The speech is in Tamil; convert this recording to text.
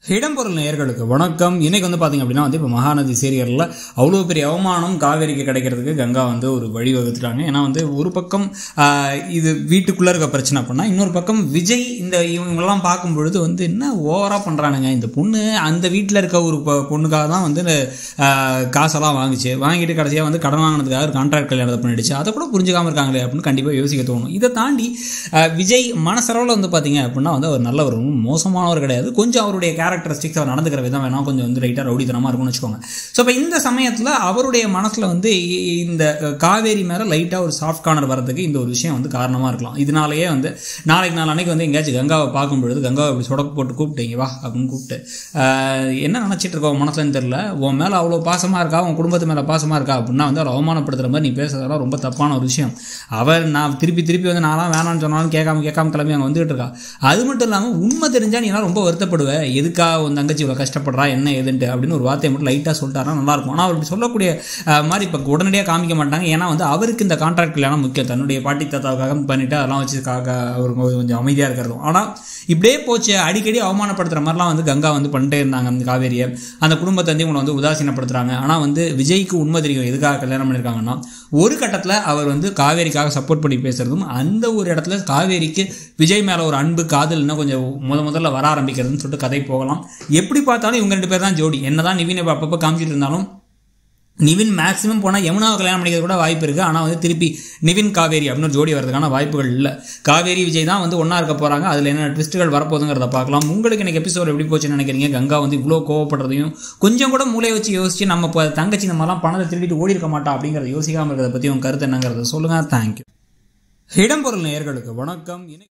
இடம்பொருள் நேயர்களுக்கு வணக்கம் இன்னைக்கு வந்து பார்த்தீங்க அப்படின்னா வந்து இப்போ மகாநதி சீரியலில் அவ்வளோ பெரிய அவமானம் காவேரிக்கு கிடைக்கிறதுக்கு கங்கா வந்து ஒரு வழி வகுத்துட்டாங்க ஏன்னா வந்து ஒரு பக்கம் ஆஹ், இது வீட்டுக்குள்ளே இருக்க பிரச்சனை அப்படின்னா இன்னொரு பக்கம் விஜய் இந்த இவங்கெல்லாம் பார்க்கும் பொழுது வந்து என்ன ஓவராக பண்ணுறானுங்க இந்த பொண்ணு அந்த வீட்டில் இருக்க ஒரு பொ- பொண்ணுக்காக தான் வந்து ஆஹ், காசெல்லாம் வாங்குச்சு வாங்கிட்டு கடைசியாக வந்து கடன் வாங்கினதுக்காக ஒரு கான்ட்ராக்ட் கல்யாணத்தை பண்ணிடுச்சு அதை கூட புரிஞ்சுக்காம இருக்காங்களே அப்படின்னு கண்டிப்பாக யோசிக்க தோணும் இதை தாண்டி ஆஹ், விஜய் மனசளவில் வந்து பார்த்தீங்க அப்படின்னா வந்து அவர் நல்லவர் மோசமானவர் கிடையாது கொஞ்சம் அவருடைய கேரக்டரிஸ்டிக்ஸ் அவர் நடந்துக்கிற விதம் வேணால் கொஞ்சம் வந்து லைட்டாக ரவுடித்தனமாக இருக்கும்னு வச்சுக்கோங்க ஸோ இப்போ இந்த சமயத்தில் அவருடைய மனசில் வந்து இ- இந்த காவேரி மேலே லைட்டாக ஒரு சாஃப்ட் கார்னர் வரதுக்கு இந்த ஒரு விஷயம் வந்து காரணமாக இருக்கலாம் இதனாலேயே வந்து நாளைக்கு நாள் அன்னைக்கு வந்து எங்கேயாச்சும் கங்காவை பார்க்கும் பொழுது கங்காவை இப்படி சொடக்கு போட்டு கூப்பிட்டீங்க வா அப்படின்னு கூப்பிட்டு ஆஹ், என்ன நினச்சிட்டு இருக்கோம் மனசுலன்னு தெரில உன் மேலே அவ்வளோ பாசமாக இருக்கா உன் குடும்பத்து மேலே பாசமாக இருக்கா அப்படின்னா வந்து அவரை அவமானப்படுத்துகிற மாதிரி நீ பேசுறதெல்லாம் ரொம்ப தப்பான ஒரு விஷயம் அவர் நான் திருப்பி திருப்பி வந்து நான்லாம் வேணாம்னு சொன்னாலும் கேட்காம கேட்காம கிளம்பி அங்கே வந்துட்டு இருக்கா அது மட்டும் இல்லாமல் உண்மை தெரிஞ்சா நீ எல்லாம் ரொம்ப வருத்தப்படுவேன் எதுக்கா உன் தங்கச்சி இவ்வளோ கஷ்டப்படுறா என்ன ஏதுன்ட்டு அப்படின்னு ஒரு வார்த்தையை மட்டும் லைட்டாக சொல்லிட்டாருன்னா நல்லாயிருக்கும் ஆனால் அவர் இப்படி சொல்லக்கூடிய அஹ், மாதிரி இப்போ உடனடியாக காமிக்க மாட்டாங்க ஏன்னா வந்து அவருக்கு இந்த கான்ட்ராக்ட் கல்யாணம் முக்கியம் தன்னுடைய பாட்டி தாத்தாவுக்காக பண்ணிட்டு அதெல்லாம் வச்சு காக்க அவர் கொஞ்சம் அமைதியாக இருக்கிறதும் ஆனால் இப்படியே போச்சு அடிக்கடி அவமானப்படுத்துகிற மாதிரிலாம் வந்து கங்கா வந்து பண்ணிட்டே இருந்தாங்க அந்த காவேரியை அந்த குடும்பத்தை வந்து இவங்களை வந்து உதாசீனப்படுத்துறாங்க ஆனால் வந்து விஜய்க்கு உண்மை தெரியும் எதுக்காக கல்யாணம் பண்ணியிருக்காங்கன்னா ஒரு கட்டத்தில் அவர் வந்து காவேரிக்காக சப்போர்ட் பண்ணி பேசுறதும் அந்த ஒரு இடத்துல காவேரிக்கு விஜய் மேலே ஒரு அன்பு காதல் இன்னும் கொஞ்சம் முத முதல்ல வர ஆரம்பிக்கிறதுன்னு சொல்லிட்டு கதை போகலாம் எப்படி பார்த்தாலும் இவங்க ரெண்டு பேர் தான் ஜோடி என்னதான் நிவின் இப்ப அப்பப்போ காமிச்சிட்டு இருந்தாலும் நிவின் மேக்ஸிமம் போனால் யமுனாவை கல்யாணம் பண்ணிக்கிறது கூட வாய்ப்பு இருக்குது ஆனால் வந்து திருப்பி நிவின் காவேரி அப்படின்னு ஒரு ஜோடி வரதுக்கான வாய்ப்புகள் இல்லை காவேரி விஜய் தான் வந்து ஒன்றா இருக்க போகிறாங்க அதில் என்ன ட்விஸ்ட்டுகள் வரப்போகுதுங்கிறத பார்க்கலாம் உங்களுக்கு எனக்கு எபிசோட் எப்படி போச்சுன்னு நினைக்கிறீங்க கங்கா வந்து இவ்வளோ கோவப்படுறதையும் கொஞ்சம் கூட மூளையை வச்சு யோசிச்சு நம்ம இப்போ தங்கச்சி நம்மலாம் பணத்தை திருடிட்டு ஓடி இருக்க மாட்டா அப்படிங்கிறத யோசிக்காமல் இருக்கிறத பற்றி உங்கள் கருத்து என்னங்கிறத சொல்லுங்கள் தேங்க்யூ இடம்பொருள் நேயர்களுக்கு வணக்கம்